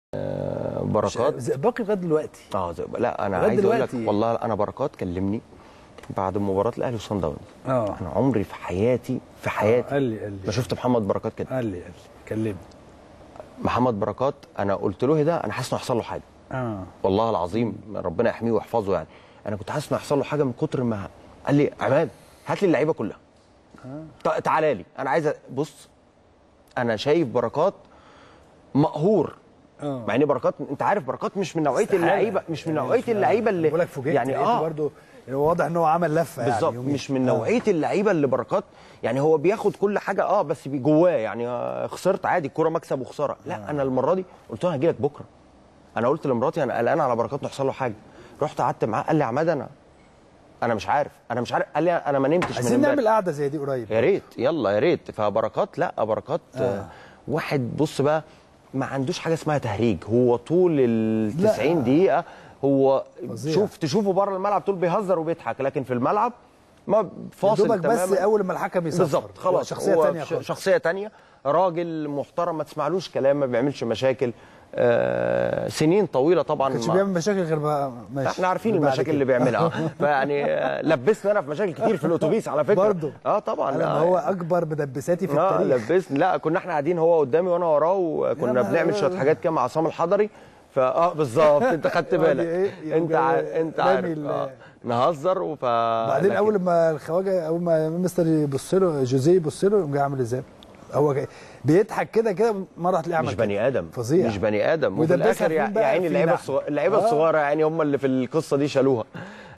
بركات زئبقي لغايه دلوقتي اه زي لا انا لغاية عايز اقول لك دلوقتي. والله انا بركات كلمني بعد مباراه الاهلي وصن داونز اه انا عمري في حياتي في حياتي قال لي قال لي ما شفت محمد بركات كده قال لي قال لي كلمني محمد بركات انا قلت له إيه ده انا حاسس انه هيحصل له حاجه اه والله العظيم ربنا يحميه ويحفظه يعني انا كنت حاسس انه هيحصل له حاجه من كتر ما قال لي عماد هات لي اللعيبه كلها آه. تعالى لي انا عايز أ- بص انا شايف بركات مقهور اه مع ان بركات انت عارف بركات مش من نوعيه استحالة. اللعيبه مش من يعني نوعيه اللعيبه اللي بقول لك فوجئت يعني اه برضه هو واضح ان هو عمل لفه بالظبط يعني يومين. مش من آه. نوعيه اللعيبه اللي بركات يعني هو بياخد كل حاجه اه بس بي- جواه يعني آه، خسرت عادي الكوره مكسب وخساره لا انا المره دي قلت له هجي لك بكره انا قلت لمراتي انا قلقان على بركات إنه يحصل له حاجه رحت قعدت معاه قال لي يا عماد انا انا مش عارف انا مش عارف قال لي انا ما نمتش من عايزين امبارح. نعمل قعده زي دي قريب يا ريت يلا يا ريت فبركات لا بركات آه. واحد بص بقى ما عندوش حاجه اسمها تهريج هو طول ال لا. 90 دقيقه هو فظيع. شوف تشوفه بره الملعب طول بيهزر وبيضحك لكن في الملعب ما فاصل دوبك بس تماما اول ما الحكم يصفر بالظبط خلاص هو شخصيه هو ثانيه ش- خالص شخصيه تانية راجل محترم ما تسمعلوش كلام ما بيعملش مشاكل آه سنين طويله طبعا ما كانش ما- بيعمل مشاكل غير بقى ماشي احنا عارفين بعد المشاكل كده. اللي بيعملها اه فيعني آه، لبسنا انا في مشاكل كتير في الاتوبيس على فكره برضه. اه طبعا انا آه، هو اكبر مدبساتي في اه التاريخ لبسني لا كنا احنا قاعدين هو قدامي وانا وراه وكنا نهار بنعمل شويه أبيض. حاجات كده مع عصام الحضري فاه بالظبط انت خدت يقعد بالك إيه، يقوم انت جاي ع... انت رامي عارف ال- آه. نهزر وف بعدين لكن- اول ما الخواجه اول ما مستر يبص له جوزيه يبص له يقوم جاي عامل ازاي هو جاي- بيضحك كده كده مره تلاقيه عمل مش كده. بني ادم فظيع مش بني ادم وفي ودبسها الاخر فين يا بقى؟ يا عيني في اللعيبه لحم. الصغ- اللعيبه آه. الصغيره يعني هم اللي في القصه دي شالوها